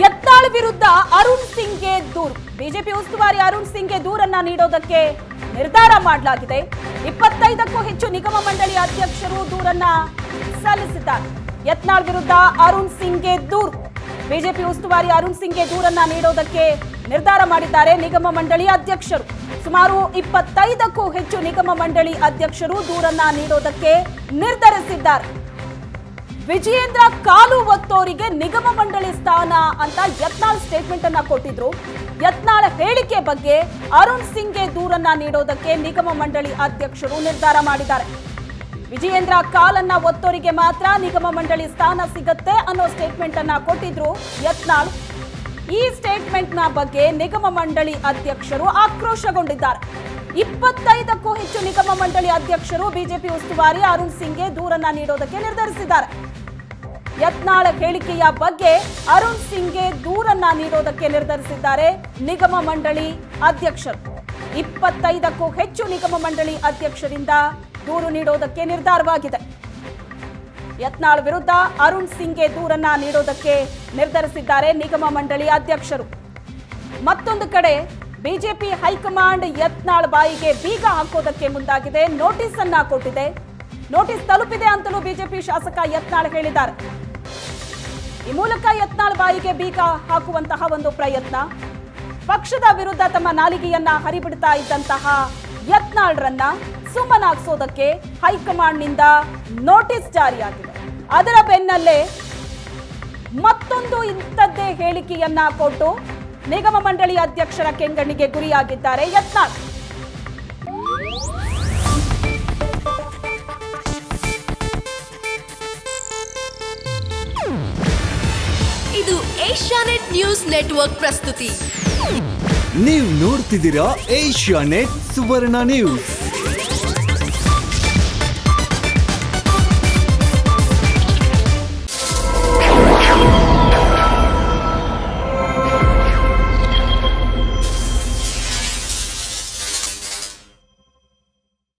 ಯತ್ನಾಳ್ ವಿರುದ್ಧ ಅರುಣ್ ಸಿಂಗ್ಗೆ ದೂರು ಬಿಜೆಪಿ ಉಸ್ತುವಾರಿ ಅರುಣ್ ಸಿಂಗ್ಗೆ ದೂರನ್ನ ನೀಡೋದಕ್ಕೆ ನಿರ್ಧಾರ ಮಾಡಲಾಗಿದೆ ಇಪ್ಪತ್ತೈದಕ್ಕೂ ಹೆಚ್ಚು ನಿಗಮ ಮಂಡಳಿ ಅಧ್ಯಕ್ಷರು ದೂರನ್ನ ಸಲ್ಲಿಸಿದ್ದಾರೆ ಯತ್ನಾಳ್ ವಿರುದ್ಧ ಅರುಣ್ ಸಿಂಗ್ಗೆ ದೂರು ಬಿಜೆಪಿ ಉಸ್ತುವಾರಿ ಅರುಣ್ ಸಿಂಗ್ಗೆ ದೂರನ್ನ ನೀಡೋದಕ್ಕೆ ನಿರ್ಧಾರ ಮಾಡಿದ್ದಾರೆ ನಿಗಮ ಮಂಡಳಿ ಅಧ್ಯಕ್ಷರು ಸುಮಾರು ಇಪ್ಪತ್ತೈದಕ್ಕೂ ಹೆಚ್ಚು ನಿಗಮ ಮಂಡಳಿ ಅಧ್ಯಕ್ಷರು ದೂರನ್ನ ನೀಡೋದಕ್ಕೆ ನಿರ್ಧರಿಸಿದ್ದಾರೆ ವಿಜಯೇಂದ್ರ ಕಾಲು ಒತ್ತೋರಿಗೆ ನಿಗಮ ಮಂಡಳಿ ಸ್ಥಾನ ಅಂತ ಯತ್ನಾಳ್ ಸ್ಟೇಟ್ಮೆಂಟ್ ಅನ್ನ ಕೊಟ್ಟಿದ್ರು ಯತ್ನಾಳ್ ಹೇಳಿಕೆ ಬಗ್ಗೆ ಅರುಣ್ ಸಿಂಗ್ಗೆ ದೂರನ್ನ ನೀಡೋದಕ್ಕೆ ನಿಗಮ ಮಂಡಳಿ ಅಧ್ಯಕ್ಷರು ನಿರ್ಧಾರ ಮಾಡಿದ್ದಾರೆ ವಿಜಯೇಂದ್ರ ಕಾಲನ್ನ ಒತ್ತೋರಿಗೆ ಮಾತ್ರ ನಿಗಮ ಮಂಡಳಿ ಸ್ಥಾನ ಸಿಗತ್ತೆ ಅನ್ನೋ ಸ್ಟೇಟ್ಮೆಂಟ್ ಅನ್ನ ಕೊಟ್ಟಿದ್ರು ಯತ್ನಾಳ್ ಈ ಸ್ಟೇಟ್ಮೆಂಟ್ ನ ಬಗ್ಗೆ ನಿಗಮ ಮಂಡಳಿ ಅಧ್ಯಕ್ಷರು ಆಕ್ರೋಶಗೊಂಡಿದ್ದಾರೆ ಇಪ್ಪತ್ತೈದಕ್ಕೂ ಹೆಚ್ಚು ನಿಗಮ ಮಂಡಳಿ ಅಧ್ಯಕ್ಷರು ಬಿಜೆಪಿ ಉಸ್ತುವಾರಿ ಅರುಣ್ ಸಿಂಗ್ಗೆ ದೂರನ್ನ ನೀಡೋದಕ್ಕೆ ನಿರ್ಧರಿಸಿದ್ದಾರೆ ಯತ್ನಾಳ ಹೇಳಿಕೆಯ ಬಗ್ಗೆ ಅರುಣ್ ಸಿಂಗ್ಗೆ ದೂರನ್ನ ನೀಡೋದಕ್ಕೆ ನಿರ್ಧರಿಸಿದ್ದಾರೆ ನಿಗಮ ಮಂಡಳಿ ಅಧ್ಯಕ್ಷರು ಇಪ್ಪತ್ತೈದಕ್ಕೂ ಹೆಚ್ಚು ನಿಗಮ ಮಂಡಳಿ ಅಧ್ಯಕ್ಷರಿಂದ ದೂರು ನೀಡೋದಕ್ಕೆ ನಿರ್ಧಾರವಾಗಿದೆ ಯತ್ನಾಳ್ ವಿರುದ್ಧ ಅರುಣ್ ಸಿಂಗ್ಗೆ ದೂರನ್ನ ನೀಡೋದಕ್ಕೆ ನಿರ್ಧರಿಸಿದ್ದಾರೆ ನಿಗಮ ಮಂಡಳಿ ಅಧ್ಯಕ್ಷರು ಮತ್ತೊಂದು ಕಡೆ ಬಿಜೆಪಿ ಹೈಕಮಾಂಡ್ ಯತ್ನಾಳ್ ಬಾಯಿಗೆ ಬೀಗ ಹಾಕೋದಕ್ಕೆ ಮುಂದಾಗಿದೆ ನೋಟಿಸ್ ಅನ್ನ ಕೊಟ್ಟಿದೆ ನೋಟಿಸ್ ತಲುಪಿದೆ ಅಂತಲೂ ಬಿಜೆಪಿ ಶಾಸಕ ಯತ್ನಾಳ್ ಹೇಳಿದ್ದಾರೆ ಈ ಮೂಲಕ ಯತ್ನಾಳ್ ಬಾಯಿಗೆ ಬೀಗ ಹಾಕುವಂತಹ ಒಂದು ಪ್ರಯತ್ನ ಪಕ್ಷದ ವಿರುದ್ಧ ತಮ್ಮ ನಾಲಿಗೆಯನ್ನ ಹರಿಬಿಡ್ತಾ ಇದ್ದಂತಹ ಯತ್ನಾಳ್ರನ್ನ ಸುಮ್ಮನಾಗ್ಸೋದಕ್ಕೆ ಹೈಕಮಾಂಡ್ನಿಂದ ನೋಟಿಸ್ ಜಾರಿಯಾಗಿದೆ ಅದರ ಬೆನ್ನಲ್ಲೇ ಮತ್ತೊಂದು ಇಂಥದ್ದೇ ಹೇಳಿಕೆಯನ್ನ ಕೊಟ್ಟು ನಿಗಮ ಮಂಡಳಿ ಅಧ್ಯಕ್ಷರ ಕೆಂಗಣ್ಣಿಗೆ ಗುರಿಯಾಗಿದ್ದಾರೆ ಯತ್ನಾಳ್ ಇದು ಏಷ್ಯಾನೆಟ್ ನ್ಯೂಸ್ ನೆಟ್ವರ್ಕ್ ಪ್ರಸ್ತುತಿ ನೀವು ನೋಡ್ತಿದ್ದೀರಾ ಏಷ್ಯಾ ನೆಟ್ ಸುವರ್ಣ ನ್ಯೂಸ್